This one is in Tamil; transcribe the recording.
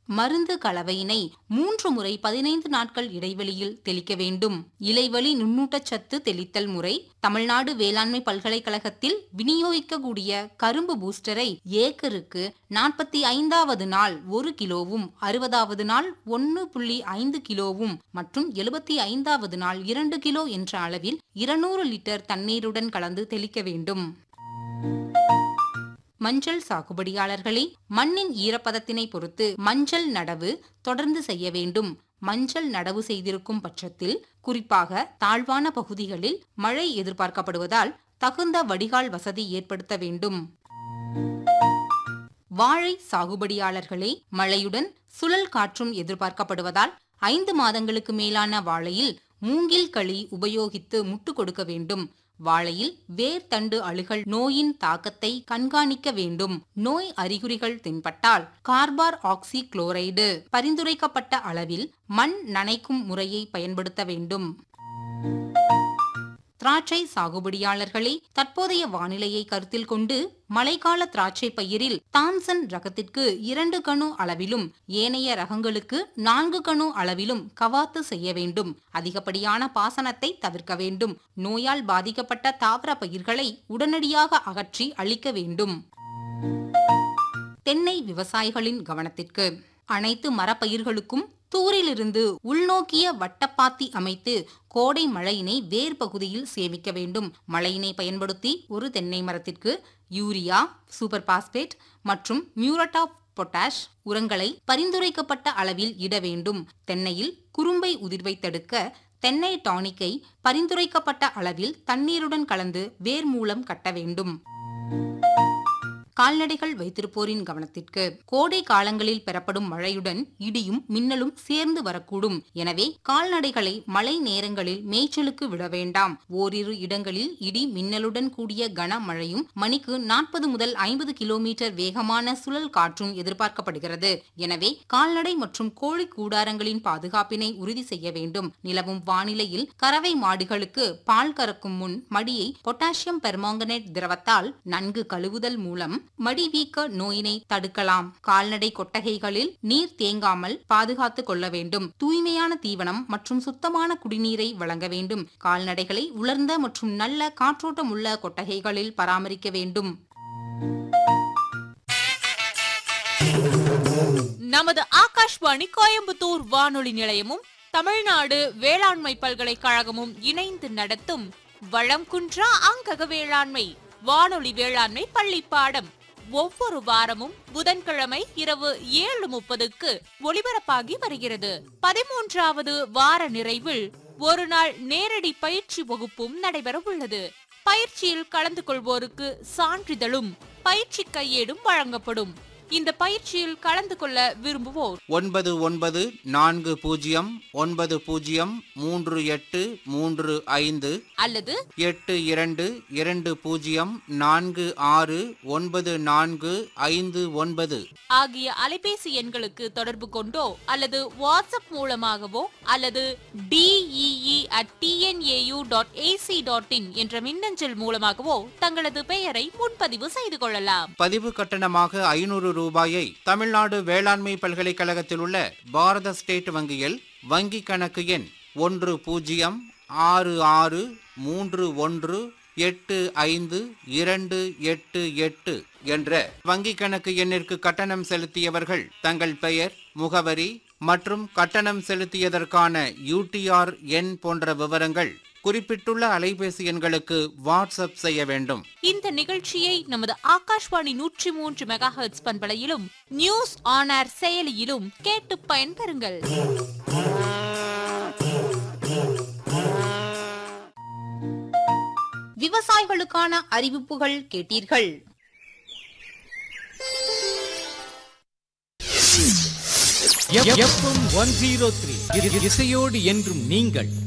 மருந்து கலவையினை மூன்று முறை பதினைந்து நாட்கள் இடைவெளியில் தெளிக்க வேண்டும் இலைவழி நுண்ணூட்டச்சத்து தெளித்தல் முறை தமிழ்நாடு வேளாண்மை பல்கலைக்கழகத்தில் விநியோகிக்கக்கூடிய கரும்பு பூஸ்டரை ஏக்கருக்கு நாற்பத்தி ஐந்தாவது நாள் ஒரு கிலோவும் அறுபதாவது நாள் ஒன்று புள்ளி ஐந்து கிலோவும் மற்றும் எழுபத்தி ஐந்தாவது நாள் இரண்டு கிலோ என்ற அளவில் இருநூறு லிட்டர் தண்ணீருடன் கலந்து தெளிக்க வேண்டும் மஞ்சள் சாகுபடியாளர்களே மண்ணின் ஈரப்பதத்தினை பொறுத்து மஞ்சள் நடவு தொடர்ந்து செய்ய வேண்டும் மஞ்சள் நடவு செய்திருக்கும் பட்சத்தில் குறிப்பாக தாழ்வான பகுதிகளில் மழை எதிர்பார்க்கப்படுவதால் தகுந்த வடிகால் வசதி ஏற்படுத்த வேண்டும் வாழை சாகுபடியாளர்களே மழையுடன் சுழல் காற்றும் எதிர்பார்க்கப்படுவதால் ஐந்து மாதங்களுக்கு மேலான வாழையில் மூங்கில் களி உபயோகித்து முட்டு கொடுக்க வேண்டும் வாழையில் வேர் தண்டு அழுகல் நோயின் தாக்கத்தை கண்காணிக்க வேண்டும் நோய் அறிகுறிகள் தென்பட்டால் கார்பார் ஆக்சி குளோரைடு பரிந்துரைக்கப்பட்ட அளவில் மண் நனைக்கும் முறையை பயன்படுத்த வேண்டும் திராட்சை சாகுபடியாளர்களே தற்போதைய வானிலையை கருத்தில் கொண்டு மழைக்கால திராட்சை பயிரில் தாம்சன் ரகத்திற்கு இரண்டு கணு அளவிலும் ஏனைய ரகங்களுக்கு நான்கு கணு அளவிலும் கவாத்து செய்ய வேண்டும் அதிகப்படியான பாசனத்தை தவிர்க்க வேண்டும் நோயால் பாதிக்கப்பட்ட தாவர பயிர்களை உடனடியாக அகற்றி அழிக்க வேண்டும் தென்னை விவசாயிகளின் கவனத்திற்கு அனைத்து மரப்பயிர்களுக்கும் தூரிலிருந்து உள்நோக்கிய வட்டப்பாத்தி அமைத்து கோடை மழையினை வேர் பகுதியில் சேமிக்க வேண்டும் மழையினை பயன்படுத்தி ஒரு தென்னை மரத்திற்கு யூரியா சூப்பர் பாஸ்பேட் மற்றும் மியூரட் ஆஃப் பொட்டாஷ் உரங்களை பரிந்துரைக்கப்பட்ட அளவில் இட வேண்டும் தென்னையில் குறும்பை உதிர்வை தடுக்க தென்னை டானிக்கை பரிந்துரைக்கப்பட்ட அளவில் தண்ணீருடன் கலந்து வேர் மூலம் கட்ட வேண்டும் கால்நடைகள் வைத்திருப்போரின் கவனத்திற்கு கோடை காலங்களில் பெறப்படும் மழையுடன் இடியும் மின்னலும் சேர்ந்து வரக்கூடும் எனவே கால்நடைகளை மழை நேரங்களில் மேய்ச்சலுக்கு விட வேண்டாம் ஓரிரு இடங்களில் இடி மின்னலுடன் கூடிய கனமழையும் மணிக்கு நாற்பது முதல் ஐம்பது கிலோமீட்டர் வேகமான சுழல் காற்றும் எதிர்பார்க்கப்படுகிறது எனவே கால்நடை மற்றும் கோழி கூடாரங்களின் பாதுகாப்பினை உறுதி செய்ய வேண்டும் நிலவும் வானிலையில் கறவை மாடுகளுக்கு பால் கறக்கும் முன் மடியை பொட்டாசியம் பெர்மாங்கனேட் திரவத்தால் நன்கு கழுவுதல் மூலம் மடிவீக்க நோயினை தடுக்கலாம் கால்நடை கொட்டகைகளில் நீர் தேங்காமல் பாதுகாத்துக் கொள்ள வேண்டும் தூய்மையான தீவனம் மற்றும் சுத்தமான குடிநீரை வழங்க வேண்டும் கால்நடைகளை உலர்ந்த மற்றும் நல்ல காற்றோட்டமுள்ள கொட்டகைகளில் பராமரிக்க வேண்டும் நமது ஆகாஷ்வாணி கோயம்புத்தூர் வானொலி நிலையமும் தமிழ்நாடு வேளாண்மை பல்கலைக்கழகமும் இணைந்து நடத்தும் வளம் குன்றா அங்கக வேளாண்மை வானொலி வேளாண்மை பள்ளி பாடம் ஒவ்வொரு வாரமும் புதன்கிழமை இரவு ஏழு முப்பதுக்கு ஒளிபரப்பாகி வருகிறது பதிமூன்றாவது வார நிறைவில் ஒரு நாள் நேரடி பயிற்சி வகுப்பும் நடைபெற உள்ளது பயிற்சியில் கலந்து கொள்வோருக்கு சான்றிதழும் பயிற்சி கையேடும் வழங்கப்படும் இந்த பயிற்சியில் கலந்து கொள்ள விரும்புவோர் ஒன்பது ஒன்பது நான்கு பூஜ்ஜியம் ஒன்பது பூஜ்ஜியம் மூன்று எட்டு மூன்று ஐந்து அல்லது எட்டு இரண்டு இரண்டு பூஜ்ஜியம் நான்கு ஆறு ஒன்பது நான்கு ஐந்து ஒன்பது ஆகிய அலைபேசி எண்களுக்கு தொடர்பு கொண்டோ அல்லது வாட்ஸ்அப் மூலமாகவோ அல்லது DEE at TNAU dot AC dot in என்ற மின்னஞ்சல் மூலமாகவோ தங்களது பெயரை முன்பதிவு செய்து கொள்ளலாம் பதிவு கட்டணமாக ஐநூறு ரூபாயை தமிழ்நாடு வேளாண்மை பல்கலைக்கழகத்தில் உள்ள பாரத ஸ்டேட் வங்கியில் வங்கி கணக்கு எண் ஒன்று பூஜ்ஜியம் ஆறு ஆறு மூன்று ஒன்று எட்டு ஐந்து இரண்டு எட்டு எட்டு என்ற வங்கி கணக்கு எண்ணிற்கு கட்டணம் செலுத்தியவர்கள் தங்கள் பெயர் முகவரி மற்றும் கட்டணம் செலுத்தியதற்கான யூடிஆர் எண் போன்ற விவரங்கள் குறிப்பிட்டுள்ள அலைபேசி எண்களுக்கு வாட்ஸ்அப் செய்ய வேண்டும் இந்த நிகழ்ச்சியை நமது ஆகாஷ்வாணி நூற்றி மூன்று மெகா ஹெர்ட்ஸ் பண்பலையிலும் நியூஸ் ஆன் ஏர் செயலியிலும் கேட்டு பயன்பெறுங்கள் விவசாயிகளுக்கான அறிவிப்புகள் கேட்டீர்கள் எஃப்எம் ஒன் ஜீரோ த்ரீ இசையோடு என்றும் நீங்கள்